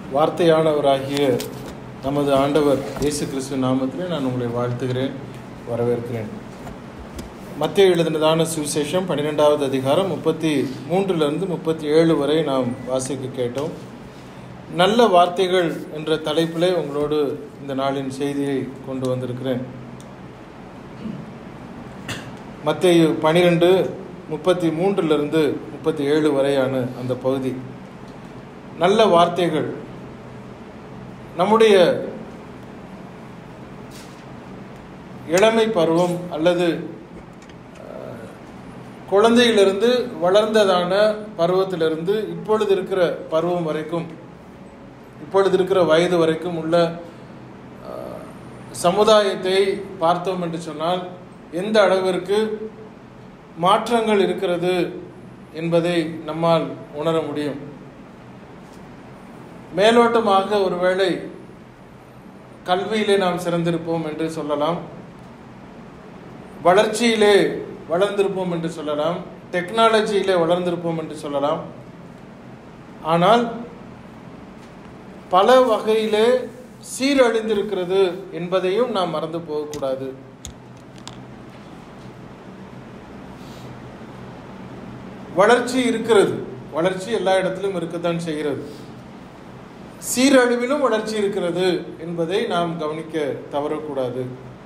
வார்த்தையானவராகிய நமது ஆண்டவர் இயேசு கிறிஸ்து நாமத்திலே நான் உங்களை வாழ்த்துகிறேன் வரவேற்கிறேன் மத்திய எழுதினதான சுவிசேஷம் பன்னிரெண்டாவது அதிகாரம் முப்பத்தி மூன்றிலிருந்து முப்பத்தி ஏழு வரை நாம் வாசிக்க கேட்டோம் நல்ல வார்த்தைகள் என்ற தலைப்பிலே உங்களோடு இந்த நாளின் செய்தியை கொண்டு வந்திருக்கிறேன் மத்திய பனிரெண்டு முப்பத்தி மூன்றிலிருந்து முப்பத்தி ஏழு வரையான அந்த பகுதி நல்ல வார்த்தைகள் நம்முடைய இளமை பருவம் அல்லது அஹ், குழந்தையிலிருந்து வளர்ந்ததான பருவத்திலிருந்து இப்பொழுது இருக்கிற பருவம் வரைக்கும் இப்பொழுது இருக்கிற வயது வரைக்கும் உள்ள அஹ், சமுதாயத்தை பார்த்தோம் என்று சொன்னால் எந்த அளவிற்கு மாற்றங்கள் இருக்கிறது என்பதை நம்மால் உணர முடியும் மேலோட்டமாக ஒருவேளை கல்வியிலே நாம் சிறந்திருப்போம் என்று சொல்லலாம் வளர்ச்சியிலே வளர்ந்திருப்போம் என்று சொல்லலாம் டெக்னாலஜியிலே வளர்ந்திருப்போம் என்று சொல்லலாம் ஆனால் பல வகையிலே சீரழிந்திருக்கிறது என்பதையும் நாம் மறந்து போகக்கூடாது வளர்ச்சி இருக்கிறது வளர்ச்சி எல்லா இடத்திலும் இருக்கத்தான் செய்கிறது சீரழிவிலும் வளர்ச்சி இருக்கிறது என்பதை நாம் கவனிக்க தவறக்கூடாது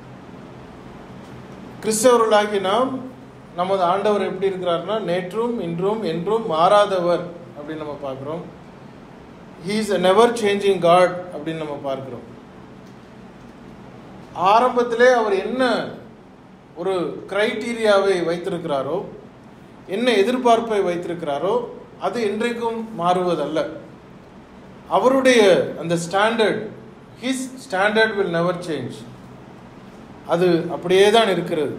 கிறிஸ்தவர்களாகி நாம் நமது ஆண்டவர் எப்படி இருக்கிறார்னா நேற்றும் இன்றும் என்றும் மாறாதவர் அப்படின்னு நம்ம பார்க்குறோம் he is a never changing God அப்படின்னு நம்ம பார்க்கிறோம் ஆரம்பத்திலே அவர் என்ன ஒரு கிரைட்டீரியாவை வைத்திருக்கிறாரோ என்ன எதிர்பார்ப்பை வைத்திருக்கிறாரோ அது என்றைக்கும் மாறுவதல்ல அவருடைய அந்த standard his standard will never change அது அப்படியே தான் இருக்கிறது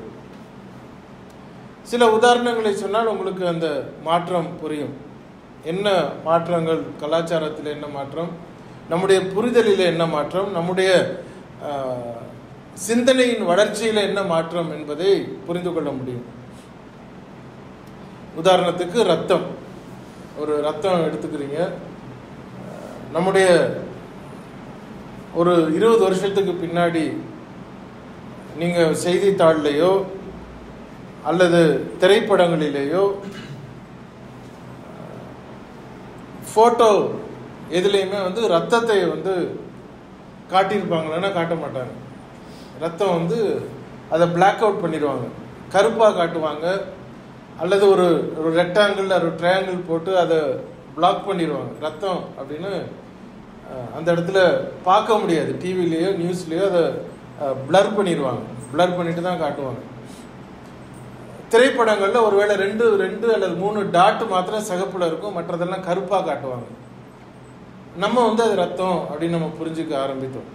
சில உதாரணங்களை சொன்னால் உங்களுக்கு அந்த மாற்றம் புரியும் என்ன மாற்றங்கள் கலாச்சாரத்தில் என்ன மாற்றம் நம்முடைய புரிதலில் என்ன மாற்றம் நம்முடைய ஆஹ், சிந்தனையின் வளர்ச்சியில் என்ன மாற்றம் என்பதை புரிந்து கொள்ள முடியும் உதாரணத்துக்கு ரத்தம் ஒரு ரத்தம் எடுத்துக்கிறீங்க அஹ், நம்முடைய ஒரு இருபது வருஷத்துக்கு பின்னாடி நீங்கள் செய்தித்தாள்லையோ அல்லது திரைப்படங்களிலேயோ ஃபோட்டோ எதுலேயுமே வந்து ரத்தத்தை வந்து காட்டியிருப்பாங்களேன்னா காட்ட மாட்டாங்க ரத்தம் வந்து அதை பிளாக் அவுட் பண்ணிடுவாங்க கருப்பாக காட்டுவாங்க அல்லது ஒரு ஒரு ரெக்டாங்கிள் ஒரு ட்ரையாங்கிள் போட்டு அதை பிளாக் பண்ணிடுவாங்க ரத்தம் அப்படின்னு அஹ், அந்த இடத்துல பார்க்க முடியாது டிவிலேயோ நியூஸ்லேயோ அதை பிளர் பண்ணிடுவாங்க பிளர் பண்ணிட்டு தான் காட்டுவாங்க திரைப்படங்களில் ஒருவேளை ரெண்டு ரெண்டு அல்லது மூணு டாட் மாத்திரம் சிகப்புல இருக்கும் மற்றதெல்லாம் கருப்பாக காட்டுவாங்க நம்ம வந்து அது ரத்தம் அப்படின்னு நம்ம புரிஞ்சுக்க ஆரம்பித்தோம்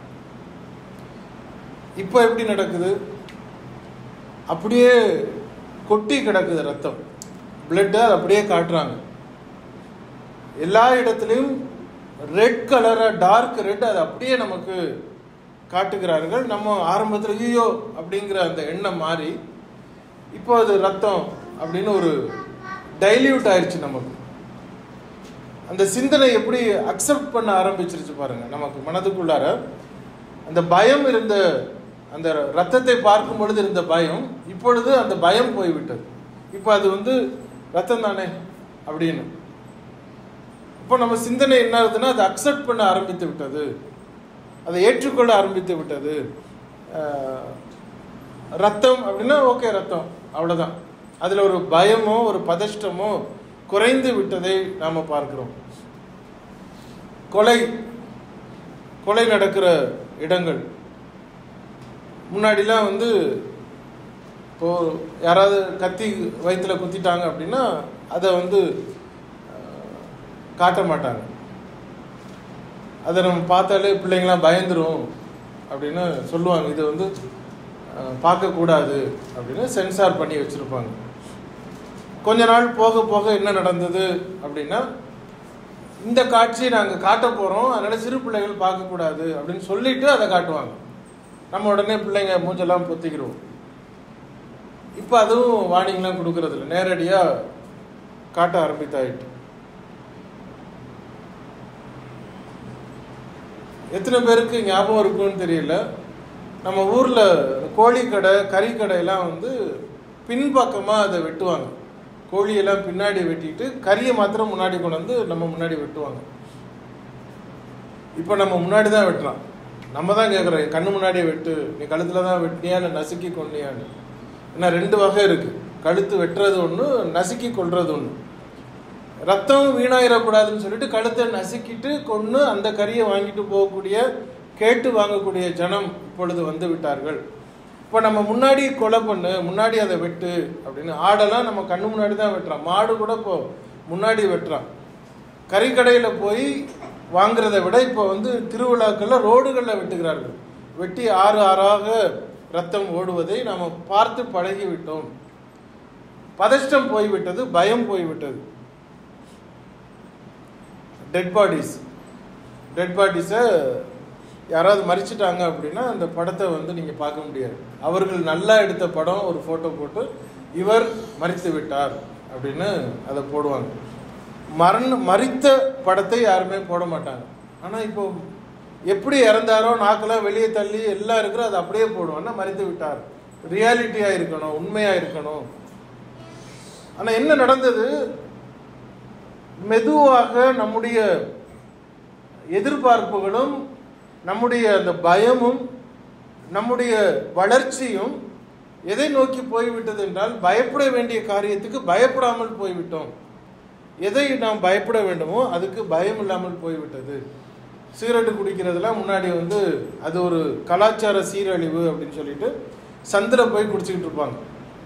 இப்போ எப்படி நடக்குது அப்படியே கொட்டி கிடக்குது ரத்தம் பிளட்டை அப்படியே காட்டுறாங்க எல்லா இடத்துலையும் ரெட் கலரா டார்க் ரெட் அது அப்படியே நமக்கு காட்டுகிறார்கள் நம்ம ஆரம்பத்தில் ஐயோ அப்படிங்கிற அந்த எண்ணம் மாறி இப்போ அது ரத்தம் அப்படின்னு ஒரு டைல்யூட் ஆயிடுச்சு நமக்கு அந்த சிந்தனை எப்படி அக்செப்ட் பண்ண ஆரம்பிச்சிருச்சு பாருங்க நமக்கு மனதுக்குள்ளார அந்த பயம் இருந்த அந்த ரத்தத்தை பார்க்கும் பொழுது இருந்த பயம் இப்பொழுது அந்த பயம் போய்விட்டது இப்போ அது வந்து ரத்தம் தானே அப்படின்னு இப்போ நம்ம சிந்தனை என்ன ஆகுதுன்னா அதை அக்செப்ட் பண்ண ஆரம்பித்து விட்டது அதை ஏற்றுக்கொள்ள ஆரம்பித்து விட்டது அஹ், ரத்தம் அப்படின்னா ஓகே ரத்தம் அவ்வளோதான் அதில் ஒரு பயமோ ஒரு பதஷ்டமோ குறைந்து விட்டதை நாம் பார்க்கிறோம் கொலை கொலை நடக்கிற இடங்கள் முன்னாடிலாம் வந்து இப்போ யாராவது கத்தி வயிற்றுல குத்திட்டாங்க அப்படின்னா அதை வந்து அஹ், காட்ட மாட்டாங்க அதை நம்ம பார்த்தாலே பிள்ளைங்களாம் பயந்துரும் அப்படின்னு சொல்லுவாங்க இது வந்து அஹ், பார்க்கக்கூடாது அப்படின்னு சென்சார் பண்ணி வச்சுருப்பாங்க கொஞ்ச நாள் போக போக என்ன நடந்தது அப்படின்னா இந்த காட்சியை நாங்கள் காட்ட போகிறோம் அதனால் சிறு பிள்ளைகள் பார்க்கக்கூடாது அப்படின்னு சொல்லிட்டு அதை காட்டுவாங்க நம்ம உடனே பிள்ளைங்க மூஞ்செல்லாம் பொத்திக்கிறோம் இப்போ அதுவும் வார்னிங்லாம் கொடுக்கறது இல்லை நேரடியாக காட்ட ஆரம்பித்தாயிட்டு எத்தனை பேருக்கு ஞாபகம் இருக்குன்னு தெரியல நம்ம ஊரில் கோழி கடை கறி கடையெல்லாம் வந்து பின்பக்கமாக அதை வெட்டுவாங்க கோழியெல்லாம் பின்னாடி வெட்டிட்டு கறியை மாத்திரம் முன்னாடி கொண்டு வந்து நம்ம முன்னாடி வெட்டுவாங்க இப்போ நம்ம முன்னாடி தான் வெட்டுறோம் நம்ம தான் கேட்குறோம் கண்ணு முன்னாடியே வெட்டு நீ கழுத்தில் தான் வெட்டினியா இல்லை நசுக்கி கொண்டியான்னு ஏன்னா ரெண்டு வகை இருக்கு கழுத்து வெட்டுறது ஒன்று நசுக்கி கொள்றது ஒன்று ரத்தம் வீணாயிடக்கூடாதுன்னு சொல்லிட்டு கழுத்தை நசுக்கிட்டு கொன்று அந்த கறியை வாங்கிட்டு போகக்கூடிய கேட்டு வாங்கக்கூடிய ஜனம் இப்பொழுது வந்து விட்டார்கள் இப்போ நம்ம முன்னாடி கொலை பண்ணு முன்னாடி அதை வெட்டு அப்படின்னு ஆடெல்லாம் நம்ம கண்ணு முன்னாடி தான் வெட்டுறோம் மாடு கூட இப்போ முன்னாடி வெட்டுறான் கறிக்கடையில் போய் வாங்குறதை விட இப்போ வந்து திருவிழாக்கள்ல ரோடுகளில் வெட்டுகிறார்கள் வெட்டி ஆறு ஆறாக ரத்தம் ஓடுவதை நாம் பார்த்து பழகி விட்டோம் பதஷ்டம் போய்விட்டது பயம் போய்விட்டது டெட் பாடிஸ் டெட் பாடிஸை யாராவது மறிச்சிட்டாங்க அப்படின்னா அந்த படத்தை வந்து நீங்கள் பார்க்க முடியாது அவர்கள் நல்லா எடுத்த படம் ஒரு ஃபோட்டோ போட்டு இவர் மறித்து விட்டார் அப்படின்னு அதை போடுவாங்க மரண மறித்த படத்தை யாருமே போட மாட்டாங்க ஆனால் இப்போ எப்படி இறந்தாரோ நாக்கெல்லாம் வெளியே தள்ளி எல்லாம் இருக்கிறோ அதை அப்படியே போடுவோம்னா மறித்து விட்டார் ரியாலிட்டியாக இருக்கணும் உண்மையாக இருக்கணும் ஆனால் என்ன நடந்தது மெதுவாக நம்முடைய எதிர்பார்ப்புகளும் நம்முடைய அந்த பயமும் நம்முடைய வளர்ச்சியும் எதை நோக்கி போய்விட்டது என்றால் பயப்பட வேண்டிய காரியத்துக்கு பயப்படாமல் போய்விட்டோம் எதை நாம் பயப்பட வேண்டுமோ அதுக்கு பயம் இல்லாமல் போய்விட்டது சிகரெட்டு குடிக்கிறதுலாம் முன்னாடி வந்து அது ஒரு கலாச்சார சீரழிவு அப்படின்னு சொல்லிட்டு சந்தில் போய் குடிச்சிக்கிட்டு இருப்பாங்க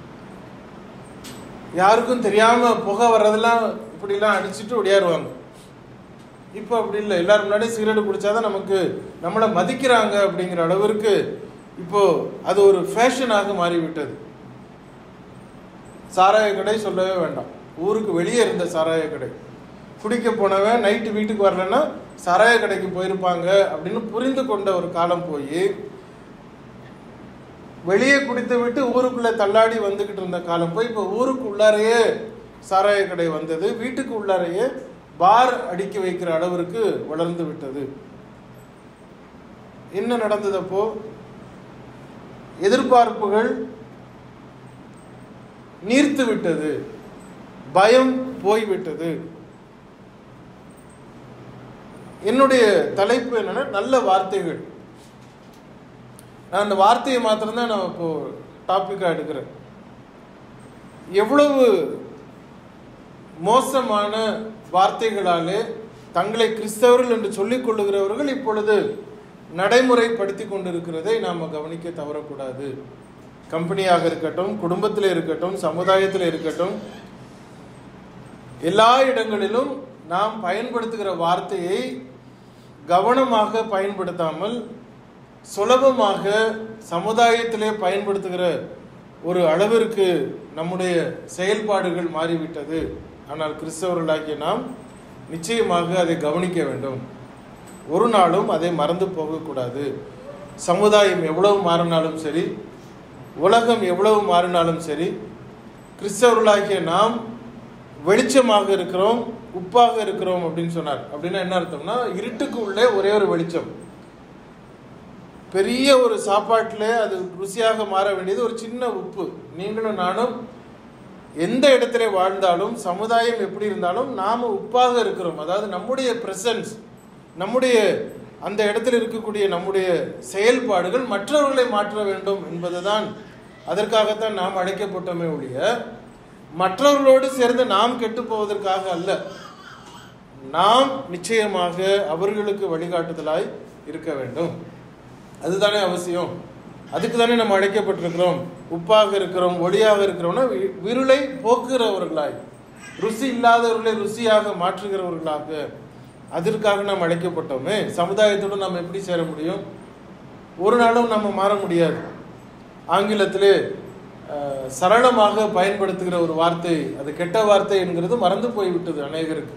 யாருக்கும் தெரியாம புகை வர்றதெல்லாம் இப்படிலாம் அடிச்சுட்டு ஒடியாருவாங்க இப்போ அப்படி இல்லை எல்லாரும் முன்னாடி சிகரெட் குடிச்சாதான் நமக்கு நம்மளை மதிக்கிறாங்க அப்படிங்கிற அளவிற்கு இப்போ அது ஒரு ஃபேஷனாக மாறிவிட்டது சாராய கடை சொல்லவே வேண்டாம் ஊருக்கு வெளியே இருந்த சாராய கடை குடிக்க போனவன் நைட்டு வீட்டுக்கு வரலன்னா சாராய கடைக்கு போயிருப்பாங்க அப்படின்னு புரிந்து கொண்ட ஒரு காலம் போய் வெளியே குடித்து விட்டு ஊருக்குள்ள தள்ளாடி வந்துகிட்டு இருந்த காலம் போய் இப்போ ஊருக்கு உள்ளாரையே சாராய கடை வந்தது வீட்டுக்கு உள்ளாரையே பார் அடுக்கி வைக்கிற அளவிற்கு வளர்ந்து விட்டது என்ன நடந்தது அப்போ எதிர்பார்ப்புகள் நீர்த்து விட்டது பயம் போய்விட்டது என்னுடைய தலைப்பு என்னன்னா நல்ல வார்த்தைகள் நான் அந்த வார்த்தையை மாத்திரம்தான் நான் இப்போ டாப்பிக்காக எடுக்கிறேன் எவ்வளவு மோசமான வார்த்தைகளாலே தங்களை கிறிஸ்தவர்கள் என்று சொல்லிக் கொள்ளுகிறவர்கள் இப்பொழுது நடைமுறைப்படுத்தி கொண்டிருக்கிறதை நாம் கவனிக்க தவறக்கூடாது கம்பெனியாக இருக்கட்டும் குடும்பத்தில் இருக்கட்டும் சமுதாயத்தில் இருக்கட்டும் எல்லா இடங்களிலும் நாம் பயன்படுத்துகிற வார்த்தையை கவனமாக பயன்படுத்தாமல் சுலபமாக சமுதாயத்திலே பயன்படுத்துகிற ஒரு அளவிற்கு நம்முடைய செயல்பாடுகள் மாறிவிட்டது ஆனால் கிறிஸ்தவர்களாகிய நாம் நிச்சயமாக அதை கவனிக்க வேண்டும் ஒரு நாளும் அதை மறந்து போகக்கூடாது சமுதாயம் எவ்வளவு மாறினாலும் சரி உலகம் எவ்வளவு மாறினாலும் சரி கிறிஸ்தவர்களாகிய நாம் வெளிச்சமாக இருக்கிறோம் உப்பாக இருக்கிறோம் அப்படின்னு சொன்னார் அப்படின்னா என்ன அர்த்தம்னா இருட்டுக்கு உள்ளே ஒரே ஒரு வெளிச்சம் பெரிய ஒரு சாப்பாட்டில் அது ருசியாக மாற வேண்டியது ஒரு சின்ன உப்பு நீங்களும் நானும் எந்த இடத்துல வாழ்ந்தாலும் சமுதாயம் எப்படி இருந்தாலும் நாம் உப்பாக இருக்கிறோம் அதாவது நம்முடைய பிரசன்ஸ் நம்முடைய அந்த இடத்துல இருக்கக்கூடிய நம்முடைய செயல்பாடுகள் மற்றவர்களை மாற்ற வேண்டும் என்பதுதான் அதற்காகத்தான் நாம் அழைக்கப்பட்டோமே ஒழிய மற்றவர்களோடு சேர்ந்து நாம் கெட்டு போவதற்காக அல்ல நாம் நிச்சயமாக அவர்களுக்கு வழிகாட்டுதலாய் இருக்க வேண்டும் அதுதானே அவசியம் அதுக்கு தானே நம்ம அழைக்கப்பட்டிருக்கிறோம் உப்பாக இருக்கிறோம் ஒளியாக இருக்கிறோம்னா வி- விருளை போக்குகிறவர்களாய் ருசி இல்லாதவர்களை ருசியாக மாற்றுகிறவர்களாக அதற்காக நாம் அழைக்கப்பட்டோமே சமுதாயத்தோடு நாம் எப்படி சேர முடியும் ஒரு நாளும் நம்ம மாற முடியாது ஆங்கிலத்திலே அஹ், சரளமாக பயன்படுத்துகிற ஒரு வார்த்தை அது கெட்ட வார்த்தை என்கிறது மறந்து போய்விட்டது அநேகருக்கு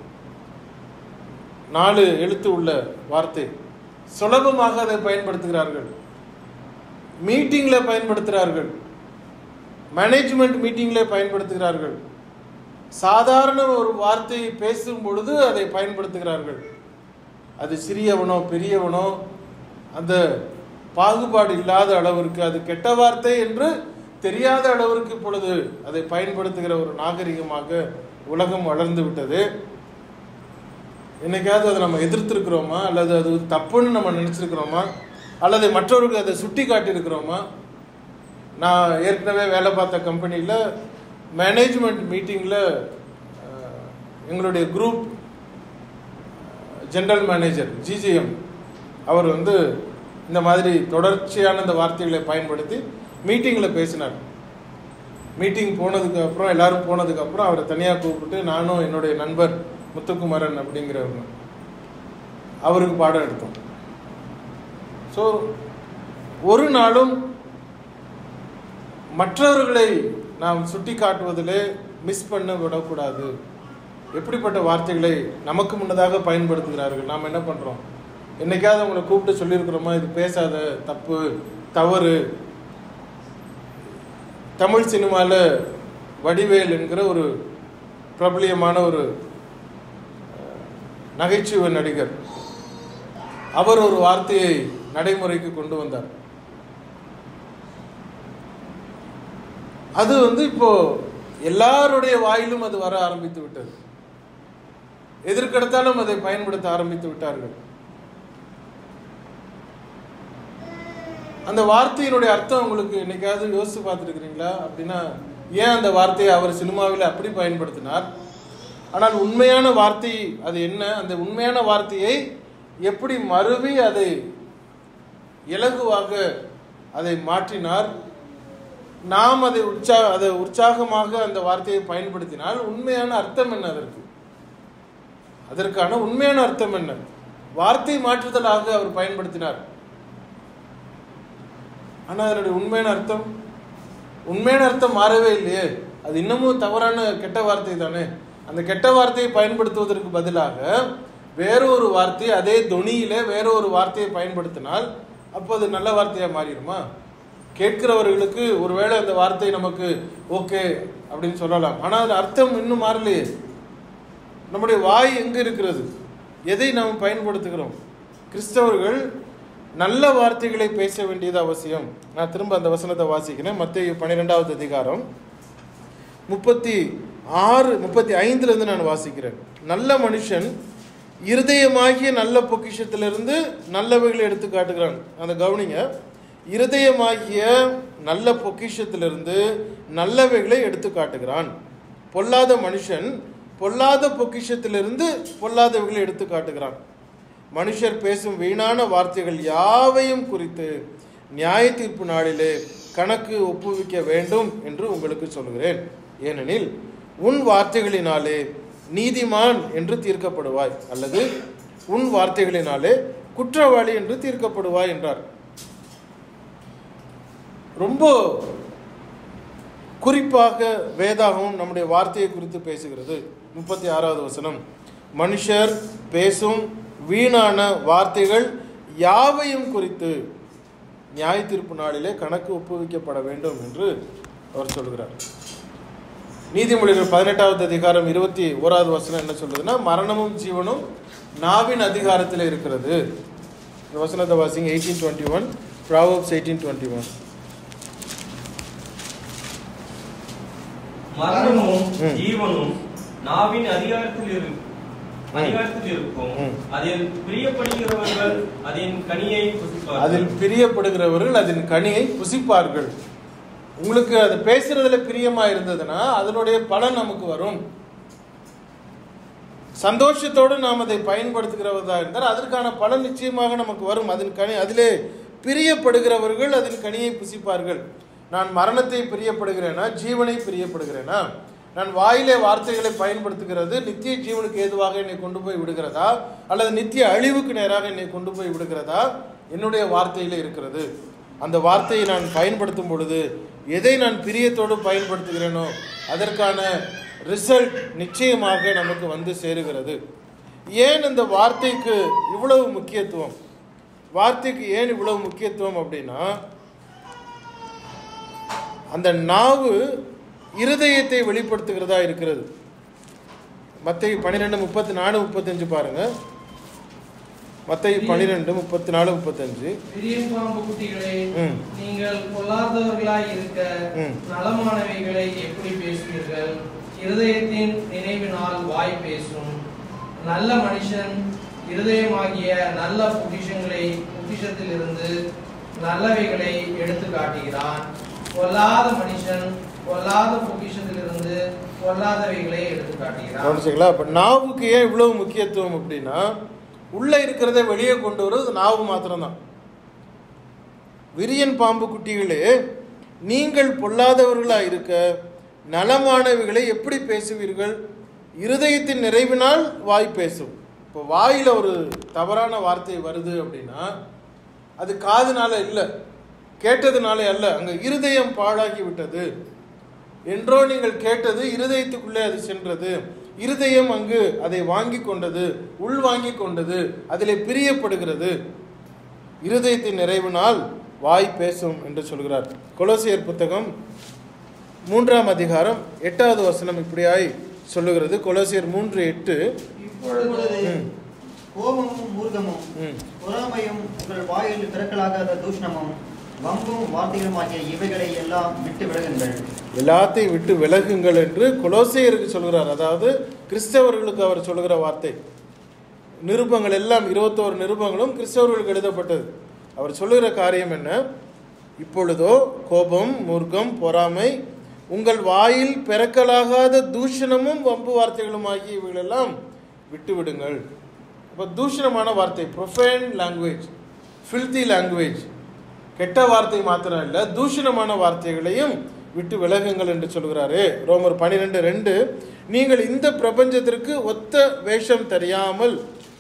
நாலு எழுத்து உள்ள வார்த்தை சுலபமாக அதை பயன்படுத்துகிறார்கள் மீட்டிங்ல பயன்படுத்துகிறார்கள் மேனேஜ்மெண்ட் மீட்டிங்ல பயன்படுத்துகிறார்கள் சாதாரண ஒரு வார்த்தையை பேசும் பொழுது அதை பயன்படுத்துகிறார்கள் அது சிறியவனோ பெரியவனோ அந்த பாகுபாடு இல்லாத அளவிற்கு அது கெட்ட வார்த்தை என்று தெரியாத அளவிற்கு இப்பொழுது அதை பயன்படுத்துகிற ஒரு நாகரிகமாக உலகம் வளர்ந்து விட்டது என்னைக்காவது அதை நம்ம எதிர்த்திருக்கிறோமா அல்லது அது தப்புன்னு நம்ம நினைச்சிருக்கிறோமா அல்லது மற்றவர்களுக்கு அதை சுட்டி காட்டியிருக்கிறோமா நான் ஏற்கனவே வேலை பார்த்த கம்பெனியில் மேனேஜ்மெண்ட் மீட்டிங்கில் எங்களுடைய குரூப் ஜெனரல் மேனேஜர் ஜிஜிஎம் அவர் வந்து இந்த மாதிரி தொடர்ச்சியான இந்த வார்த்தைகளை பயன்படுத்தி மீட்டிங்கில் பேசினார் மீட்டிங் போனதுக்கு அப்புறம் எல்லாரும் போனதுக்கு அப்புறம் அவரை தனியாக கூப்பிட்டு நானும் என்னுடைய நண்பர் முத்துக்குமரன் அப்படிங்கிறவங்க அவருக்கு பாடம் எடுத்தோம் ஸோ ஒரு நாளும் மற்றவர்களை நாம் சுட்டி காட்டுவதிலே மிஸ் பண்ண விடக்கூடாது எப்படிப்பட்ட வார்த்தைகளை நமக்கு முன்னதாக பயன்படுத்துகிறார்கள் நாம் என்ன பண்ணுறோம் என்னைக்காவது அவங்களை கூப்பிட்டு சொல்லியிருக்கிறோமா இது பேசாத தப்பு தவறு தமிழ் சினிமாவில் வடிவேல் என்கிற ஒரு பிரபலியமான ஒரு அஹ், நகைச்சுவை நடிகர் அவர் ஒரு வார்த்தையை நடைமுறைக்கு கொண்டு வந்தார் அது வந்து இப்போ எல்லாருடைய வாயிலும் அது வர ஆரம்பித்து விட்டது எதற்கெடுத்தாலும் அதை பயன்படுத்த ஆரம்பித்து விட்டார்கள் அந்த வார்த்தையினுடைய அர்த்தம் உங்களுக்கு என்னைக்காவது யோசிச்சு பார்த்துருக்கிறீங்களா அப்படின்னா ஏன் அந்த வார்த்தையை அவர் சினிமாவில் அப்படி பயன்படுத்தினார் ஆனால் உண்மையான வார்த்தை அது என்ன அந்த உண்மையான வார்த்தையை எப்படி மறுவி அதை இலகுவாக அதை மாற்றினார் நாம் அதை உற்சா அதை உற்சாகமாக அந்த வார்த்தையை பயன்படுத்தினால் உண்மையான அர்த்தம் என்ன அதற்கு அதற்கான உண்மையான அர்த்தம் என்ன வார்த்தை மாற்றுதலாக அவர் பயன்படுத்தினார் ஆனால் அதனுடைய உண்மையான அர்த்தம் உண்மையான அர்த்தம் மாறவே இல்லையே அது இன்னமும் தவறான கெட்ட வார்த்தை தானே அந்த கெட்ட வார்த்தையை பயன்படுத்துவதற்கு பதிலாக வேற ஒரு வார்த்தை அதே தொனியில வேற ஒரு வார்த்தையை பயன்படுத்தினால் அப்போ அது நல்ல வார்த்தையா மாறிடுமா கேட்கிறவர்களுக்கு ஒருவேளை அந்த வார்த்தை நமக்கு ஓகே அப்படின்னு சொல்லலாம் ஆனால் அது அர்த்தம் இன்னும் மாறலையே நம்முடைய வாய் எங்க இருக்கிறது எதை நாம் பயன்படுத்துகிறோம் கிறிஸ்தவர்கள் நல்ல வார்த்தைகளை பேச வேண்டியது அவசியம் நான் திரும்ப அந்த வசனத்தை வாசிக்கிறேன் மத்திய பன்னிரெண்டாவது அதிகாரம் முப்பத்தி ஆறு முப்பத்தி ஐந்துல இருந்து நான் வாசிக்கிறேன் நல்ல மனுஷன் இருதயமாகிய நல்ல பொக்கிஷத்திலிருந்து நல்லவைகளை எடுத்து காட்டுகிறான் அந்த கவனிங்க இருதயமாகிய நல்ல பொக்கிஷத்திலிருந்து நல்லவைகளை எடுத்து காட்டுகிறான் பொல்லாத மனுஷன் பொல்லாத பொக்கிஷத்திலிருந்து பொல்லாதவைகளை எடுத்து காட்டுகிறான் மனுஷர் பேசும் வீணான வார்த்தைகள் யாவையும் குறித்து நியாய தீர்ப்பு நாளிலே கணக்கு ஒப்புவிக்க வேண்டும் என்று உங்களுக்கு சொல்கிறேன் ஏனெனில் உன் வார்த்தைகளினாலே நீதிமான் என்று தீர்க்கப்படுவாய் அல்லது உன் வார்த்தைகளினாலே குற்றவாளி என்று தீர்க்கப்படுவாய் என்றார் ரொம்ப குறிப்பாக வேதாகமும் நம்முடைய வார்த்தையை குறித்து பேசுகிறது முப்பத்தி ஆறாவது வசனம் மனுஷர் பேசும் வீணான வார்த்தைகள் யாவையும் குறித்து நியாய தீர்ப்பு நாளிலே கணக்கு ஒப்புவிக்கப்பட வேண்டும் என்று அவர் சொல்கிறார் நீதிமொழிகள் பதினெட்டாவது அதிகாரம் இருபத்தி ஓராவது வசனம் என்ன சொல்லுதுன்னா மரணமும் ஜீவனும் நாவின் அதிகாரத்தில் இருக்கிறது இந்த வசனத்தை வாசிங்க eighteen twenty one Proverbs eighteen twenty one மரணமும் ம். ஜீவனும் நாவின் அதிகாரத்தில் இரு அதிகாரத்தில் இருக்கும் ம். அதில் பிரியப்படுகிறவர்கள் அதன் கனியை புசிப்பார்கள் அதில் பிரியப்படுகிறவர்கள் அதன் கனியை புசிப்பார்கள் உங்களுக்கு அது பேசுறதுல பிரியமா இருந்ததுன்னா அதனுடைய பலன் நமக்கு வரும் சந்தோஷத்தோடு நாம் அதை பயன்படுத்துகிறவதா இருந்தால் அதற்கான பலன் நிச்சயமாக நமக்கு வரும் அதன் கனி அதிலே பிரியப்படுகிறவர்கள் அதன் கனியை புசிப்பார்கள் நான் மரணத்தை பிரியப்படுகிறேனா ஜீவனை பிரியப்படுகிறேனா நான் வாயிலே வார்த்தைகளை பயன்படுத்துகிறது நித்திய ஜீவனுக்கு ஏதுவாக என்னை கொண்டு போய் விடுகிறதா அல்லது நித்திய அழிவுக்கு நேராக என்னை கொண்டு போய் விடுகிறதா என்னுடைய வார்த்தையிலே இருக்கிறது அந்த வார்த்தையை நான் பயன்படுத்தும் பொழுது எதை நான் பிரியத்தோடு பயன்படுத்துகிறேனோ அதற்கான ரிசல்ட் நிச்சயமாக நமக்கு வந்து சேருகிறது ஏன் இந்த வார்த்தைக்கு இவ்வளவு முக்கியத்துவம் வார்த்தைக்கு ஏன் இவ்வளவு முக்கியத்துவம் அப்படின்னா அந்த நாவு இருதயத்தை வெளிப்படுத்துகிறதா இருக்கிறது மத்திய பன்னிரெண்டு முப்பத்தி நாலு முப்பத்தஞ்சு பாருங்க மத்திய பன்னிரெண்டு முப்பத்தி நாலு முப்பத்தஞ்சு விரியன் பாம்பு குட்டிகளே ம். நீங்கள் பொல்லாதவர்களாய் இருக்க ம். நலமானவைகளை எப்படி பேசுவீர்கள் இருதயத்தின் நினைவினால் வாய் பேசும் நல்ல மனுஷன் இருதயமாகிய நல்ல பொக்கிஷங்களை பொக்கிஷத்திலிருந்து நல்லவைகளை எடுத்து காட்டுகிறான் பொல்லாத மனுஷன் பொல்லாத பொக்கிஷத்திலிருந்து பொல்லாதவைகளை எடுத்து காட்டுகிறான் கவனிச்சிங்களா அப்ப நாவுக்கு ஏன் இவ்வளவு முக்கியத்துவம் அப்படின்னா உள்ள இருக்கிறத வெளியே கொண்டு வருவது நாவு மாத்திரம்தான் விரியன் பாம்பு குட்டிகளே நீங்கள் பொல்லாதவர்களா இருக்க நலமானவைகளை எப்படி பேசுவீர்கள் இருதயத்தின் நிறைவினால் வாய் பேசும் இப்போ வாயில ஒரு தவறான வார்த்தை வருது அப்படின்னா அது காதுனால இல்லை கேட்டதுனால அல்ல அங்க இருதயம் பாழாகி விட்டது என்றோ நீங்கள் கேட்டது இருதயத்துக்குள்ளே அது சென்றது இருதயம் அங்கு அதை வாங்கி கொண்டது உள் வாங்கி கொண்டது அதிலே பிரியப்படுகிறது இருதயத்தின் நிறைவினால் வாய் பேசும் என்று சொல்கிறார் கொலோசியர் புத்தகம் மூன்றாம் அதிகாரம் எட்டாவது வசனம் இப்படியாய் சொல்லுகிறது கொலோசியர் மூன்று எட்டு இப்பொழுது ம். கோபமும் மூர்க்கமும் ம். பொறாமையும் உங்கள் வாயில் பிறக்கலாகாத தூஷணமும் வம்பும் வார்த்தைகளுமாகிய இவைகளை எல்லாம் விட்டு விலகுங்கள் எல்லாத்தையும் விட்டு விலகுங்கள் என்று கொலோசையருக்கு சொல்கிறார் அதாவது கிறிஸ்தவர்களுக்கு அவர் சொல்லுகிற வார்த்தை நிருபங்கள் எல்லாம் இருபத்தோரு நிருபங்களும் கிறிஸ்தவர்களுக்கு எழுதப்பட்டது அவர் சொல்லுகிற காரியம் என்ன இப்பொழுதோ கோபம் மூர்க்கம் பொறாமை உங்கள் வாயில் பிறக்கலாகாத தூஷணமும் வம்பு வார்த்தைகளும் ஆகிய இவைகளெல்லாம் விட்டு விடுங்கள் அப்போ தூஷணமான வார்த்தை ப்ரொஃபைன் லாங்குவேஜ் ஃபில்தி லாங்குவேஜ் கெட்ட வார்த்தை மாத்திரம் இல்லை தூஷணமான வார்த்தைகளையும் விட்டு விலகுங்கள் என்று சொல்கிறாரு ரோமர் பனிரெண்டு ரெண்டு நீங்கள் இந்த பிரபஞ்சத்திற்கு ஒத்த வேஷம் தெரியாமல்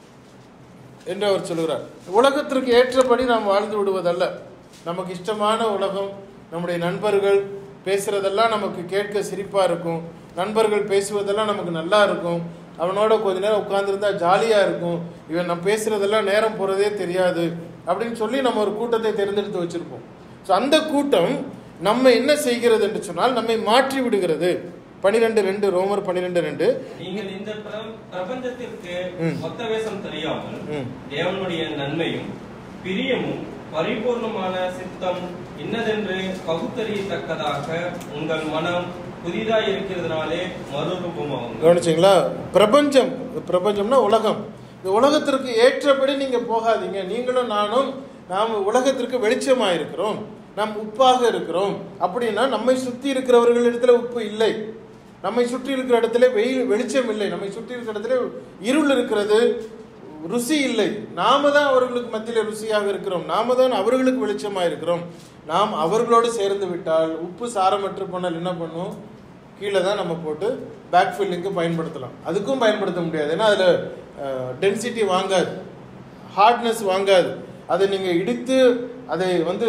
என்று அவர் சொல்கிறார் உலகத்திற்கு ஏற்றபடி நாம் வாழ்ந்து விடுவதல்ல நமக்கு இஷ்டமான உலகம் நம்முடைய நண்பர்கள் பேசுறதெல்லாம் நமக்கு கேட்க சிரிப்பா இருக்கும் நண்பர்கள் பேசுவதெல்லாம் நமக்கு நல்லா இருக்கும் அவனோட கொஞ்ச நேரம் உட்கார்ந்துருந்தா ஜாலியா இருக்கும் இவன் நம்ம பேசுறதெல்லாம் நேரம் போறதே தெரியாது அப்படின்னு சொல்லி நம்ம ஒரு கூட்டத்தை தேர்ந்தெடுத்து வச்சிருப்போம் ஸோ அந்த கூட்டம் நம்ம என்ன செய்கிறது என்று சொன்னால் நம்மை மாற்றி விடுகிறது பனிரெண்டு ரெண்டு ரோமர் பனிரெண்டு ரெண்டு நீங்கள் இந்த பிர- பிரபஞ்சத்திற்கு ம். ஒத்த வேஷம் தெரியாமல் ம். தேவனுடைய நன்மையும் பிரியமும் பரிபூர்ணமான சித்தம் இன்னதென்று பகுத்தறியத்தக்கதாக உங்கள் மனம் புதிதாய் இருக்கிறதுனாலே மறுரூபமாகும் கவனிச்சிங்களா பிரபஞ்சம் பிரபஞ்சம்னா உலகம் இந்த உலகத்திற்கு ஏற்றபடி நீங்க போகாதீங்க நீங்களும் நானும் நாம் உலகத்திற்கு வெளிச்சமாக இருக்கிறோம் நாம் உப்பாக இருக்கிறோம் அப்படின்னா நம்மை சுற்றி இருக்கிறவர்கள் இடத்துல உப்பு இல்லை நம்மை சுற்றி இருக்கிற இடத்துல வெயில் வெளிச்சம் இல்லை நம்மை சுற்றி இருக்கிற இடத்துல இருள் இருக்கிறது ருசி இல்லை நாம தான் அவர்களுக்கு மத்தியில் ருசியாக இருக்கிறோம் நாம தான் அவர்களுக்கு வெளிச்சமாக இருக்கிறோம் நாம் அவர்களோடு சேர்ந்து விட்டால் உப்பு சாரமற்று போனால் என்ன பண்ணும் கீழே தான் நம்ம போட்டு பேக் ஃபில்லிங்க்கு பயன்படுத்தலாம் அதுக்கும் பயன்படுத்த முடியாது ஏன்னா அதில் டென்சிட்டி வாங்காது ஹார்ட்னஸ் வாங்காது அதை நீங்கள் இடித்து அதை வந்து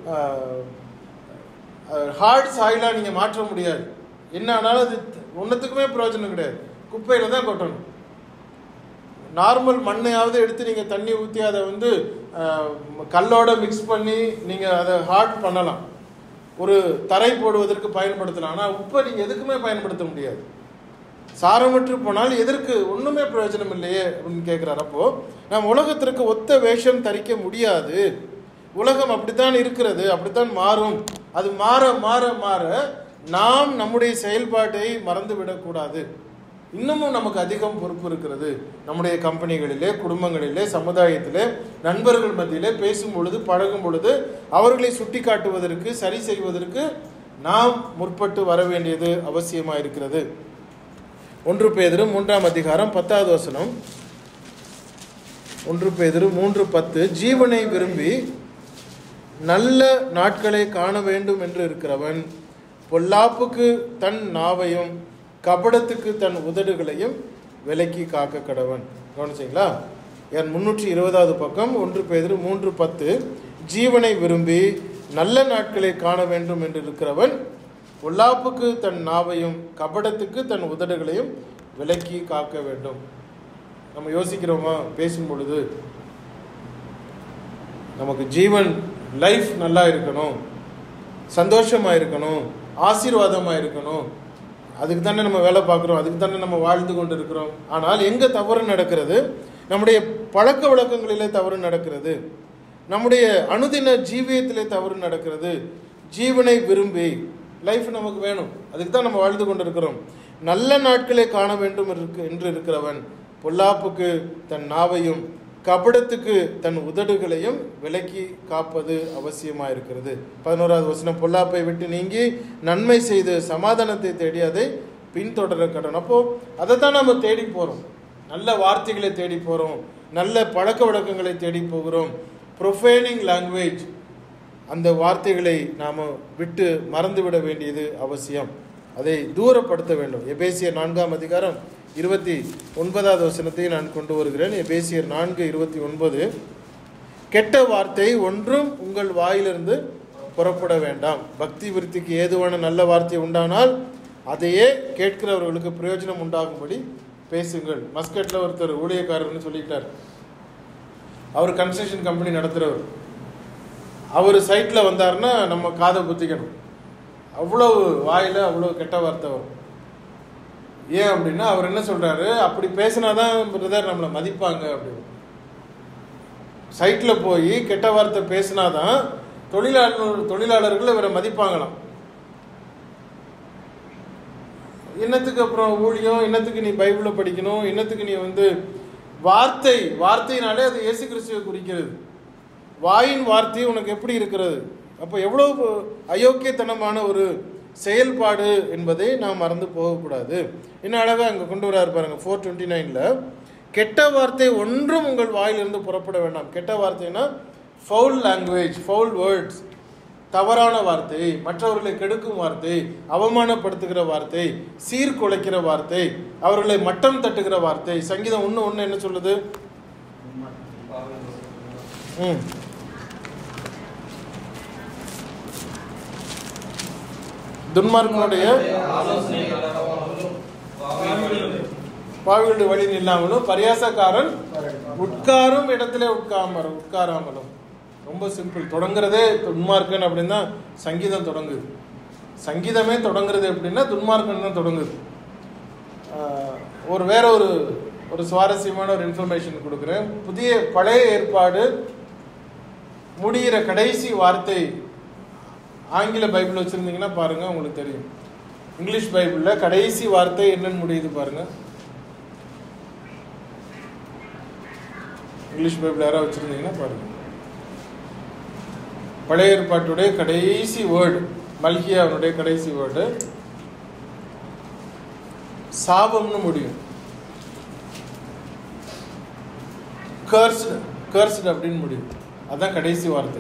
ஹார்ட் சாயிலாக நீங்கள் மாற்ற முடியாது என்ன ஆனாலும் அது ஒன்றுத்துக்குமே பிரயோஜனம் கிடையாது குப்பையில் தான் கொட்டணும் நார்மல் மண்ணையாவது எடுத்து நீங்கள் தண்ணி ஊற்றி அதை வந்து அஹ், கல்லோட மிக்ஸ் பண்ணி நீங்கள் அதை ஹார்ட் பண்ணலாம் ஒரு தரை போடுவதற்கு பயன்படுத்தலாம் ஆனால் உப்பை நீங்கள் எதுக்குமே பயன்படுத்த முடியாது சாரமற்று போனால் எதற்கு ஒன்றுமே பிரயோஜனம் இல்லையே அப்படின்னு கேட்குறாரு அப்போ நாம் உலகத்திற்கு ஒத்த வேஷம் தரிக்க முடியாது உலகம் அப்படித்தான் இருக்கிறது அப்படித்தான் மாறும் அது மாற மாற மாற நாம் நம்முடைய செயல்பாட்டை மறந்து விடக்கூடாது இன்னமும் நமக்கு அதிகம் பொறுப்பு இருக்கிறது நம்முடைய கம்பெனிகளிலே குடும்பங்களிலே சமுதாயத்திலே நண்பர்கள் மத்தியிலே பேசும் பொழுது பழகும் பொழுது அவர்களை சுட்டி காட்டுவதற்கு சரி செய்வதற்கு நாம் முற்பட்டு வர வேண்டியது அவசியமாக இருக்கிறது ஒன்று பேதிரு மூன்றாம் அதிகாரம் பத்தாவது வசனம் ஒன்று பேதிரு மூன்று பத்து ஜீவனை விரும்பி நல்ல நாட்களை காண வேண்டும் என்று இருக்கிறவன் பொல்லாப்புக்கு தன் நாவையும் கபடத்துக்கு தன் உதடுகளையும் விலக்கி காக்க கடவன் கவனிச்சிங்களா என் முன்னூற்றி இருபதாவது பக்கம் ஒன்று பேதிரு மூன்று பத்து ஜீவனை விரும்பி நல்ல நாட்களை காண வேண்டும் என்று இருக்கிறவன் பொல்லாப்புக்கு தன் நாவையும் கபடத்துக்கு தன் உதடுகளையும் விலக்கி காக்க வேண்டும் நம்ம யோசிக்கிறோமா பேசும் பொழுது நமக்கு ஜீவன் லைஃப் நல்லா இருக்கணும் சந்தோஷமா இருக்கணும் ஆசீர்வாதமா இருக்கணும் அதுக்கு தானே நம்ம வேலை பார்க்குறோம் அதுக்கு தானே நம்ம வாழ்ந்து கொண்டு இருக்கிறோம் ஆனால் எங்கே தவறு நடக்கிறது நம்முடைய பழக்க வழக்கங்களிலே தவறு நடக்கிறது நம்முடைய அனுதின ஜீவியத்திலே தவறு நடக்கிறது ஜீவனை விரும்பி லைஃப் நமக்கு வேணும் அதுக்கு தான் நம்ம வாழ்ந்து கொண்டிருக்கிறோம் நல்ல நாட்களை காண வேண்டும் இருக்கு என்று இருக்கிறவன் பொல்லாப்புக்கு தன் நாவையும் கபடத்துக்கு தன் உதடுகளையும் விலக்கி காப்பது அவசியமாக இருக்கிறது பதினோராவது வசனம் பொல்லாப்பை விட்டு நீங்கி நன்மை செய்து சமாதானத்தை தேடி அதை பின்தொடர கடணும் அப்போ அதை தான் நம்ம தேடி போகிறோம் நல்ல வார்த்தைகளை தேடி போகிறோம் நல்ல பழக்க வழக்கங்களை தேடி போகிறோம் ப்ரொஃபேனிங் லாங்குவேஜ் அந்த வார்த்தைகளை நாம் விட்டு மறந்துவிட வேண்டியது அவசியம் அதை தூரப்படுத்த வேண்டும் எபேசியர் நான்காம் அதிகாரம் இருபத்தி ஒன்பதாவது வசனத்தை நான் கொண்டு வருகிறேன் எபேசியர் நான்கு இருபத்தி ஒன்பது கெட்ட வார்த்தை ஒன்றும் உங்கள் வாயிலிருந்து புறப்பட வேண்டாம் பக்தி விருத்திக்கு ஏதுவான நல்ல வார்த்தை உண்டானால் அதையே கேட்கிறவர்களுக்கு பிரயோஜனம் உண்டாகும்படி பேசுங்கள் மஸ்கட்டில் ஒருத்தர் ஊழியக்காரர்னு சொல்லிக்கிட்டார் அவர் கன்ஸ்ட்ரக்ஷன் கம்பெனி நடத்துகிறவர் அவர் சைட்டில் வந்தாருன்னா நம்ம காதை புத்திக்கணும் அவ்வளவு வாயில் அவ்வளோ கெட்ட வார்த்தை வரும் ஏன் அப்படின்னா அவர் என்ன சொல்றாரு அப்படி பேசினாதான் பிரதர் நம்மளை மதிப்பாங்க அப்படின்னு சைட்டில் போய் கெட்ட வார்த்தை பேசினாதான் தொழிலாளர் தொழிலாளர்கள் இவரை மதிப்பாங்களாம் இன்னத்துக்கு அப்புறம் ஊழியம் இன்னத்துக்கு நீ பைபிளை படிக்கணும் இன்னத்துக்கு நீ வந்து வார்த்தை வார்த்தையினாலே அது இயேசு கிறிஸ்துவை குறிக்கிறது வாயின் வார்த்தை உனக்கு எப்படி இருக்கிறது அப்போ எவ்வளவு அயோக்கியத்தனமான ஒரு செயல்பாடு என்பதை நாம் மறந்து போகக்கூடாது இன்னும் அழகாக அங்கே கொண்டு வராரு பாருங்க ஃபோர் டுவெண்ட்டி நைனில் கெட்ட வார்த்தை ஒன்றும் உங்கள் வாயிலிருந்து புறப்பட வேண்டாம் கெட்ட வார்த்தைனா ஃபவுல் லாங்குவேஜ் ஃபவுல் வேர்ட்ஸ் தவறான வார்த்தை மற்றவர்களை கெடுக்கும் வார்த்தை அவமானப்படுத்துகிற வார்த்தை சீர்குலைக்கிற வார்த்தை அவர்களை மட்டம் தட்டுகிற வார்த்தை சங்கீதம் ஒன்று ஒன்று என்ன சொல்லுது ம் துன்மார்க்கனுடைய ஆலோசனை நடவாமலும் பாவிகளுடைய வழி நில்லாமலும் பரியாசக்காரன் உட்காரும் இடத்துல உட்காம உட்காராமலும் ரொம்ப சிம்பிள் தொடங்குறதே துன்மார்க்கன் அப்படின்னா சங்கீதம் தொடங்குது சங்கீதமே தொடங்குறது எப்படின்னா துன்மார்க்கன் தான் தொடங்குது ஆஹ், ஒரு வேற ஒரு ஒரு சுவாரஸ்யமான ஒரு இன்ஃபர்மேஷன் கொடுக்குறேன் புதிய பழைய ஏற்பாடு முடிகிற கடைசி வார்த்தை ஆங்கில பைபிள் வச்சுருந்தீங்கன்னா பாருங்க உங்களுக்கு தெரியும் இங்கிலீஷ் பைபிளில் கடைசி வார்த்தை என்னன்னு முடியுது பாருங்க இங்கிலீஷ் பைபிள் யாராவது வச்சுருந்தீங்கன்னா பாருங்க பழைய ஏற்பாட்டுடைய கடைசி வேர்டு மல்கியாவுடைய கடைசி வேர்டு சாபம்னு முடியும் கர்ஸ்டு கர்ஸ்டு அப்படின்னு முடியும் அதான் கடைசி வார்த்தை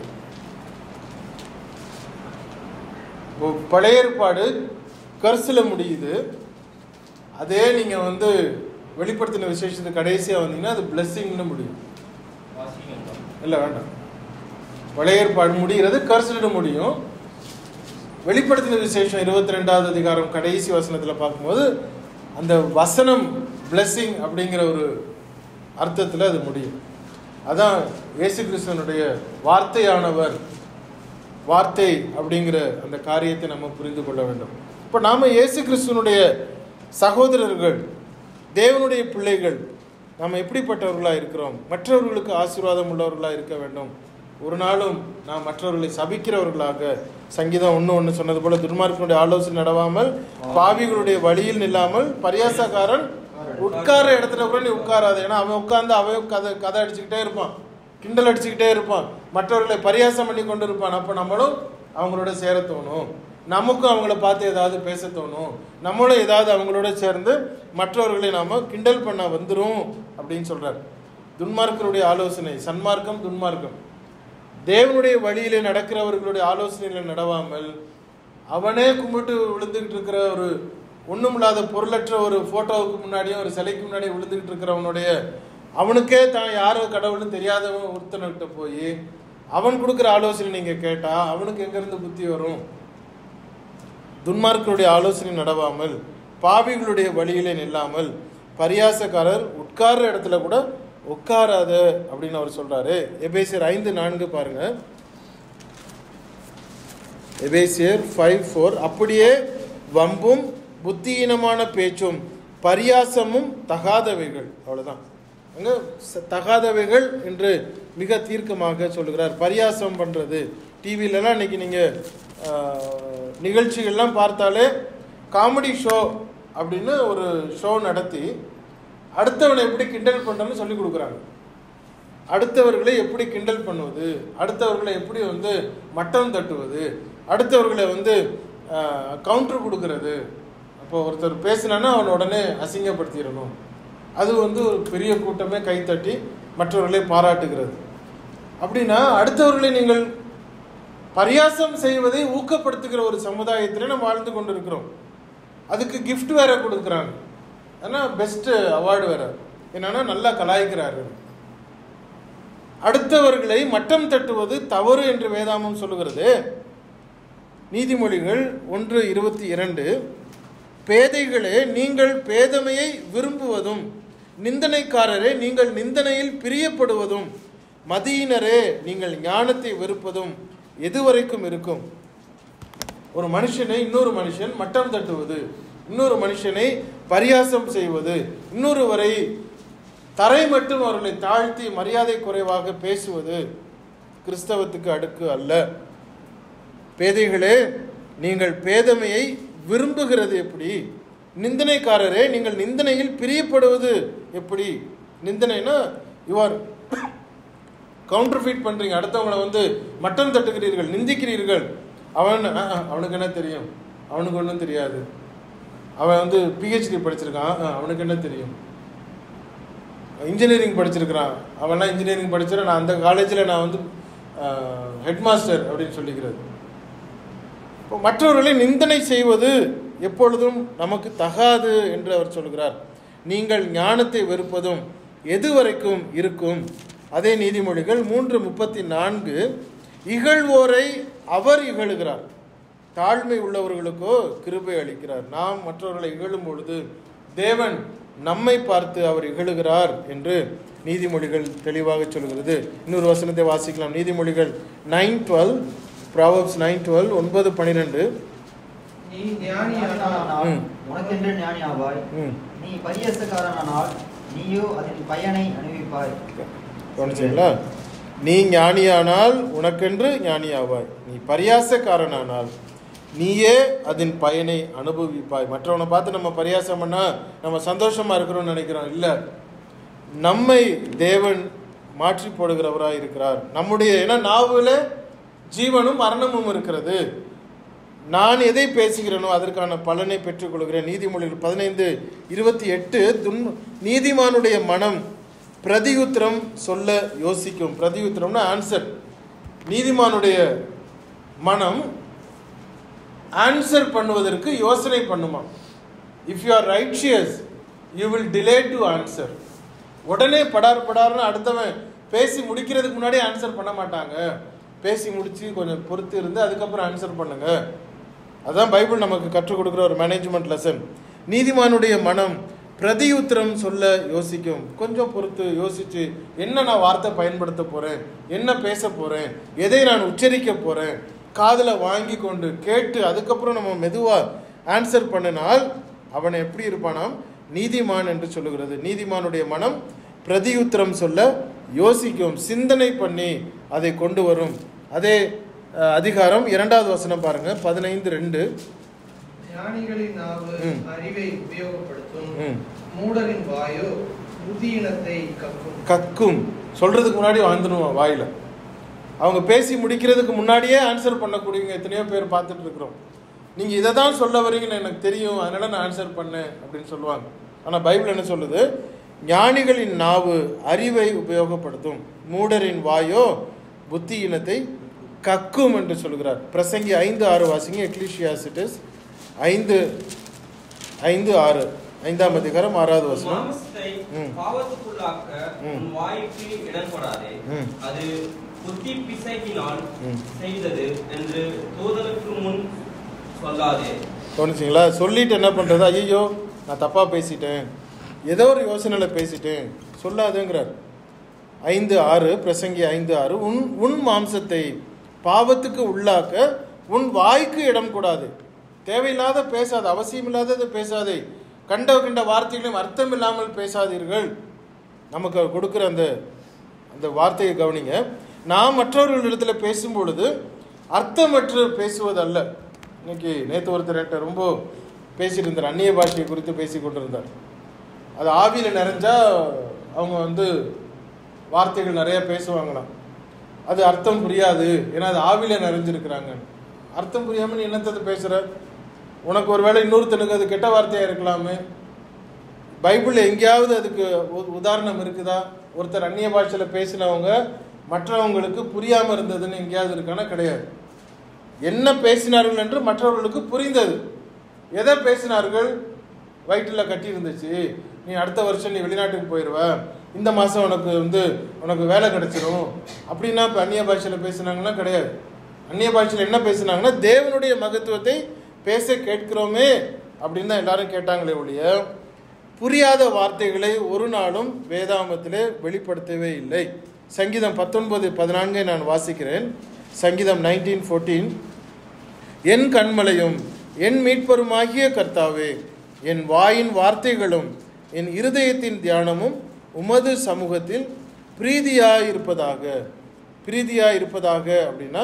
இப்போ பழைய ஏற்பாடு கர்ஸில் முடியுது அதே நீங்கள் வந்து வெளிப்படுத்தின விசேஷத்துக்கு கடைசியாக வந்தீங்கன்னா அது பிளெஸ்ஸிங்னு முடியும் வாசிக்கணும் இல்லை வேண்டாம் பழைய ஏற்பாடு முடிகிறது கர்சனிட முடியும் வெளிப்படுத்தின விசேஷம் இருபத்தி ரெண்டாவது அதிகாரம் கடைசி வசனத்தில் பார்க்கும்போது அந்த வசனம் blessing அப்படிங்கிற ஒரு அர்த்தத்தில் அது முடியும் அதான் இயேசு கிறிஸ்துவனுடைய வார்த்தையானவர் வார்த்தை அப்படிங்கிற அந்த காரியத்தை நம்ம புரிந்து கொள்ள வேண்டும் இப்போ நாம இயேசு கிறிஸ்துவனுடைய சகோதரர்கள் தேவனுடைய பிள்ளைகள் நாம் எப்படிப்பட்டவர்களாக இருக்கிறோம் மற்றவர்களுக்கு ஆசீர்வாதம் உள்ளவர்களாக இருக்க வேண்டும் ஒரு நாளும் நாம் மற்றவர்களை சபிக்கிறவர்களாக சங்கீதம் ஒன்று ஒன்று சொன்னது போல துன்மார்க்கனுடைய ஆலோசனை நடவாமல் பாவிகளுடைய வழியில் நில்லாமல் பரியாசக்காரன் உட்கார இடத்துல கூட நீ உட்காராது ஏன்னா அவன் உட்கார்ந்து அவன் கதை கதை அடிச்சுக்கிட்டே இருப்பான் கிண்டல் அடிச்சுக்கிட்டே இருப்பான் மற்றவர்களை பரியாசம் பண்ணி கொண்டு இருப்பான் அப்போ நம்மளும் அவங்களோட சேர தோணும் நமக்கும் அவங்கள பார்த்து ஏதாவது பேச தோணும் நம்மளும் ஏதாவது அவங்களோட சேர்ந்து மற்றவர்களை நாம கிண்டல் பண்ண வந்துரும் அப்படின்னு சொல்றார் துன்மார்க்கருடைய ஆலோசனை சன்மார்க்கம் துன்மார்க்கம் தேவனுடைய வழியிலே நடக்கிறவர்களுடைய ஆலோசனைகளை நடவாமல் அவனே கும்பிட்டு விழுந்துகிட்டு இருக்கிற ஒரு ஒண்ணுமில்லாத பொருளற்ற ஒரு போட்டோவுக்கு முன்னாடியும் ஒரு சிலைக்கு முன்னாடியும் விழுந்துகிட்டு இருக்கிறவனுடைய அவனுக்கே தான் யாரோ கடவுள்னு தெரியாதவன் ஒருத்தனுக்கிட்ட போய் அவன் கொடுக்குற ஆலோசனை நீங்க கேட்டா அவனுக்கு எங்கிருந்து புத்தி வரும் துன்மார்க்கருடைய ஆலோசனை நடவாமல் பாவிகளுடைய வழியிலே நில்லாமல் பரியாசக்காரர் உட்கார்ற இடத்துல கூட உட்காராத அப்படின்னு அவர் சொல்றாரு எபேசியர் ஐந்து நான்கு பாருங்க எபேசியர் ஃபைவ் ஃபோர் அப்படியே வம்பும் புத்தியீனமான பேச்சும் பரியாசமும் தகாதவைகள் அவ்வளவுதான் அங்க ச- தகாதவைகள் என்று மிக தீர்க்கமாக சொல்லுகிறார் பரியாசம் பண்றது டிவிலலாம் இன்னைக்கு நீங்க ஆஹ், நிகழ்ச்சிகள்லாம் பார்த்தாலே காமெடி ஷோ அப்படின்னு ஒரு ஷோ நடத்தி அடுத்தவனை எப்படி கிண்டல் பண்றன்னு சொல்லி கொடுக்குறாங்க அடுத்தவர்களை எப்படி கிண்டல் பண்ணுவது அடுத்தவர்களை எப்படி வந்து மட்டம் தட்டுவது அடுத்தவர்களை வந்து கவுண்டர் கொடுக்கறது அப்போ ஒருத்தர் பேசினான்னா அவனை உடனே அசிங்கப்படுத்திடணும் அது வந்து ஒரு பெரிய கூட்டமே கைத்தட்டி மற்றவர்களை பாராட்டுகிறது அப்படின்னா அடுத்தவர்களை நீங்கள் பரியாசம் செய்வதை ஊக்கப்படுத்துகிற ஒரு சமுதாயத்தில் நம்ம வாழ்ந்து கொண்டிருக்கிறோம் அதுக்கு gift வேற கொடுக்குறாங்க ஆனால் பெஸ்ட் அவார்டு வேற என்னன்னா நல்லா கலாய்க்கிறாரு அடுத்தவர்களை மட்டம் தட்டுவது தவறு என்று வேதாமம் சொல்லுகிறது நீதிமொழிகள் ஒன்று இருபத்தி இரண்டு பேதைகளே நீங்கள் பேதமையை விரும்புவதும் நிந்தனைக்காரரே நீங்கள் நிந்தனையில் பிரியப்படுவதும் மதியினரே நீங்கள் ஞானத்தை வெறுப்பதும் எதுவரைக்கும் இருக்கும் ஒரு மனுஷனை இன்னொரு மனுஷன் மட்டம் தட்டுவது இன்னொரு மனுஷனை பரியாசம் செய்வது இன்னொருவரை தரை மட்டும் அவர்களை தாழ்த்தி மரியாதை குறைவாக பேசுவது கிறிஸ்தவத்துக்கு அடுக்கு அல்ல பேதைகளே நீங்கள் பேதமையை விரும்புகிறது எப்படி நிந்தனைக்காரரே நீங்கள் நிந்தனையில் பிரியப்படுவது எப்படி நிந்தனைனா யுவர் கவுண்டர்ஃபீட் பண்றீங்க அடுத்தவங்களை வந்து மட்டம் தட்டுகிறீர்கள் நிந்திக்கிறீர்கள் அவன் அஹ், அஹ், அவனுக்கு என்ன தெரியும் அவனுக்கு ஒன்றும் தெரியாது அவன் வந்து பிஹெச்டி படிச்சிருக்கான் அஹ், அவனுக்கு என்ன தெரியும் இன்ஜினியரிங் படிச்சிருக்கிறான் அவன்லாம் இன்ஜினியரிங் படிச்சிட நான் அந்த காலேஜில் நான் வந்து ஹெட் மாஸ்டர் அப்படின்னு சொல்லிக்கிறது இப்போ மற்றவர்களை நிந்தனை செய்வது எப்பொழுதும் நமக்கு தகாது என்று அவர் சொல்கிறார் நீங்கள் ஞானத்தை வெறுப்பதும் எதுவரைக்கும் இருக்கும் அதே நீதிமொழிகள் மூன்று முப்பத்தி நான்கு இகழ்வோரை அவர் இகழுகிறார் தாழ்மை உள்ளவர்களுக்கோ கிருபை அளிக்கிறார் நாம் மற்றவர்களை இகழும் பொழுது தேவன் நம்மை பார்த்து அவர் இகழுகிறார் என்று நீதிமொழிகள் தெளிவாக சொல்கிறது இன்னொரு வசனத்தை வாசிக்கலாம் நீதிமொழிகள் nine twelve Proverbs nine twelve ஒன்பது பன்னிரெண்டு நீ ஞானியானால் ஞானியானால் ம். உனக்கென்று ஞானியாவாய் ம் நீ பரியசக்காரனானால் நீயோ அதன் பயனை அனுபவிப்பாய் கவனிச்சீங்களா நீ ஞானியானால் உனக்கென்று ஞானியாவாய் நீ பரியாசக்காரனானால் நீயே அதன் பயனை அனுபவிப்பாய் மற்றவனை பார்த்து நம்ம பரியாசம் பண்ணா நம்ம சந்தோஷமா இருக்கிறோம்னு நினைக்கிறோம் இல்ல நம்மை தேவன் மாற்றி போடுகிறவராய் இருக்கிறார் நம்முடைய ஏன்னா நாவுல ஜீவனும் மரணமும் இருக்கிறது நான் எதை பேசுகிறேனோ அதற்கான பலனை பெற்றுக்கொள்கிறேன் நீதிமொழிகள் பதினைந்து இருபத்தி எட்டு துன் நீதிமானுடைய மனம் பிரதியுத்திரம் சொல்ல யோசிக்கும் பிரதியுத்திரம்னா ஆன்சர் நீதிமானுடைய மனம் ஆன்சர் பண்ணுவதற்கு யோசனை பண்ணுமா if you are righteous you will delay to answer உடனே படார் படார்னு அடுத்தவன் பேசி முடிக்கிறதுக்கு முன்னாடி ஆன்சர் பண்ண மாட்டாங்க பேசி முடிச்சு கொஞ்சம் பொறுத்து இருந்து அதுக்கப்புறம் ஆன்சர் பண்ணுங்க அதான் பைபிள் நமக்கு கற்றுக் கொடுக்குற ஒரு மேனேஜ்மெண்ட் லெசன் நீதிமானுடைய மனம் பிரதியுத்திரம் சொல்ல யோசிக்கும் கொஞ்சம் பொறுத்து யோசிச்சு என்ன நான் வார்த்தை பயன்படுத்த போறேன் என்ன பேச போறேன் எதை நான் உச்சரிக்க போறேன் காதுல வாங்கி கொண்டு கேட்டு அதுக்கப்புறம் நம்ம மெதுவா ஆன்சர் பண்ணினால் அவன் எப்படி இருப்பானாம் நீதிமான் என்று சொல்லுகிறது நீதிமானுடைய மனம் பிரதியுத்திரம் சொல்ல யோசிக்கும் சிந்தனை பண்ணி அதை கொண்டு வரும் அதே அஹ், அதிகாரம் இரண்டாவது வசனம் பாருங்க பதினைந்து ரெண்டு ஞானிகளின் நாவு ம். அறிவை உபயோகப்படுத்தும் ம். மூடரின் வாயு புத்தியினத்தை கக்கும் கக்கும் சொல்றதுக்கு முன்னாடி வாழ்ந்துடுவான் வாயில அவங்க பேசி முடிக்கிறதுக்கு முன்னாடியே ஆன்சர் பண்ணக்கூடியவங்க எத்தனையோ பேர் பார்த்துட்டு இருக்கிறோம் நீங்க இதை தான் சொல்ல வரீங்கன்னு எனக்கு தெரியும் அதனால நான் ஆன்சர் பண்ணேன் அப்படின்னு சொல்லுவாங்க ஆனா பைபிள் என்ன சொல்லுது ஞானிகளின் நாவு அறிவை உபயோகப்படுத்தும் மூடரின் வாயோ புத்தியினத்தை கக்கும் என்று சொல்கிறார் பிரசங்கி ஐந்து ஆறு வாசிங்க எக்லிஷியாசிட்டிஸ் ஐந்து ஐந்து ஆறு ஐந்தாம் அதிகாரம் ஆறாவது வசனம் மாம்சத்தை ம். பாவத்துக்குள்ளாக்க ம். உன் வாய்க்கு இடம்படாதே ம். அது புத்தி பிசைக்கினால் ம். செய்தது என்று தூதருக்கு முன் சொல்லாதே தோணுச்சிங்களா சொல்லிட்டு என்ன பண்றது ஐயோ நான் தப்பா பேசிட்டேன் ஏதோ ஒரு யோசனையில பேசிட்டேன் சொல்லாதேங்கிறார் ஐந்து ஆறு பிரசங்கி ஐந்து ஆறு உன் உன் மாம்சத்தை பாவத்துக்கு உள்ளாக்க உன் வாய்க்கு இடம் கூடாது தேவையில்லாத பேசாத அவசியம் இல்லாததை பேசாதே கண்ட கண்ட வார்த்தைகளையும் அர்த்தம் இல்லாமல் பேசாதீர்கள் நமக்கு அவர் கொடுக்குற அந்த அந்த வார்த்தையை கவனிங்க நாம் மற்றவர்களிடத்தில் பேசும் பொழுது அர்த்தமற்று பேசுவதல்ல இன்னைக்கு நேற்று ஒருத்தர் என்கிட்ட ரொம்ப பேசிட்டு இருந்தார் அந்நிய பாஷையை குறித்து பேசி கொண்டிருந்தார் அது ஆவியில் நிறைஞ்சா அவங்க வந்து வார்த்தைகள் நிறைய பேசுவாங்களாம் அது அர்த்தம் புரியாது ஏன்னா அது ஆவியில் நிறைஞ்சிருக்கிறாங்க அர்த்தம் புரியாமல் நீ என்னத்தை பேசுகிற உனக்கு ஒருவேளை இன்னொருத்தனுக்கு அது கெட்ட வார்த்தையாக இருக்கலாமே பைபிளில் எங்கேயாவது அதுக்கு உ- உதாரணம் இருக்குதா ஒருத்தர் அந்நிய பாஷையில் பேசினவங்க மற்றவங்களுக்கு புரியாமல் இருந்ததுன்னு எங்கேயாவது இருக்கானா கிடையாது என்ன பேசினார்கள் என்று மற்றவர்களுக்கு புரிந்தது எதை பேசினார்கள் வயிற்றில் கட்டி இருந்துச்சு நீ அடுத்த வருஷம் நீ வெளிநாட்டுக்கு போயிடுவ இந்த மாதம் உனக்கு வந்து உனக்கு வேலை கிடைச்சிரும் அப்படின்னா இப்போ அந்நிய பாஷையில் பேசினாங்கன்னா கிடையாது அந்நிய பாஷையில் என்ன பேசினாங்கன்னா தேவனுடைய மகத்துவத்தை பேச கேட்கிறோமே அப்படின்னு தான் எல்லாரும் கேட்டாங்களே ஒழிய புரியாத வார்த்தைகளை ஒரு நாளும் வேதாமத்திலே வெளிப்படுத்தவே இல்லை சங்கீதம் பத்தொன்பது பதினான்கை நான் வாசிக்கிறேன் சங்கீதம் நைன்டீன் ஃபோர்டீன் என் கண்மலையும் என் மீட்பருமாகிய கர்த்தாவே என் வாயின் வார்த்தைகளும் என் இருதயத்தின் தியானமும் உமது சமூகத்தில் பிரீதியாயிருப்பதாக பிரீதியாயிருப்பதாக அப்படின்னா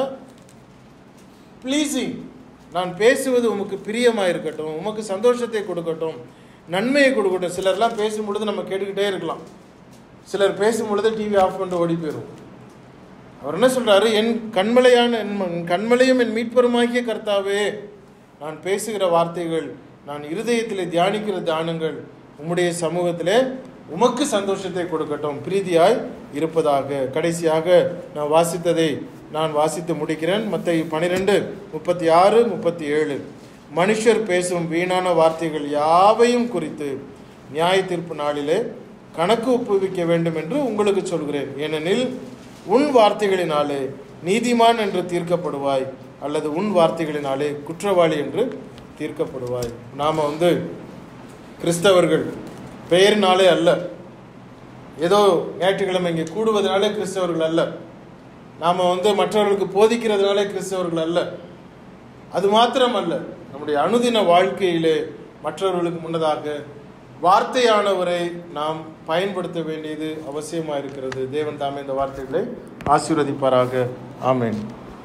ப்ளீஸிங் நான் பேசுவது உமக்கு பிரியமாக இருக்கட்டும் உமக்கு சந்தோஷத்தை கொடுக்கட்டும் நன்மையை கொடுக்கட்டும் சிலர்லாம் பேசும் பொழுது நம்ம கேட்டுக்கிட்டே இருக்கலாம் சிலர் பேசும் பொழுது டிவி ஆஃப் பண்ணிட்டு ஓடி போயிடும் அவர் என்ன சொல்றாரு என் கண்மலையான என் ம- என் கண்மலையும் என் மீட்பருமாகிய கர்த்தாவே நான் பேசுகிற வார்த்தைகள் நான் இருதயத்திலே தியானிக்கிற தியானங்கள் உம்முடைய சமூகத்திலே உமக்கு சந்தோஷத்தை கொடுக்கட்டும் பிரீதியாய் இருப்பதாக கடைசியாக நான் வாசித்ததை நான் வாசித்து முடிக்கிறேன் மற்ற பனிரெண்டு முப்பத்தி ஆறு முப்பத்தி ஏழு மனுஷர் பேசும் வீணான வார்த்தைகள் யாவையும் குறித்து நியாய தீர்ப்பு நாளிலே கணக்கு ஒப்புவிக்க வேண்டும் என்று உங்களுக்கு சொல்கிறேன் ஏனெனில் உன் வார்த்தைகளினாலே நீதிமான் என்று தீர்க்கப்படுவாய் அல்லது உன் வார்த்தைகளினாலே குற்றவாளி என்று தீர்க்கப்படுவாய் நாம் வந்து கிறிஸ்தவர்கள் பெயரினாலே அல்ல ஏதோ ஞாயிற்றுக்கிழமை இங்கே கூடுவதனாலே கிறிஸ்தவர்கள் அல்ல நாம் வந்து மற்றவர்களுக்கு போதிக்கிறதுனாலே கிறிஸ்தவர்கள் அல்ல அது மாத்திரம் அல்ல நம்முடைய அனுதின வாழ்க்கையிலே மற்றவர்களுக்கு முன்னதாக வார்த்தையானவரை நாம் பயன்படுத்த வேண்டியது அவசியமாக இருக்கிறது தேவன் தாமே இந்த வார்த்தைகளை ஆசீர்வதிப்பாராக ஆமென்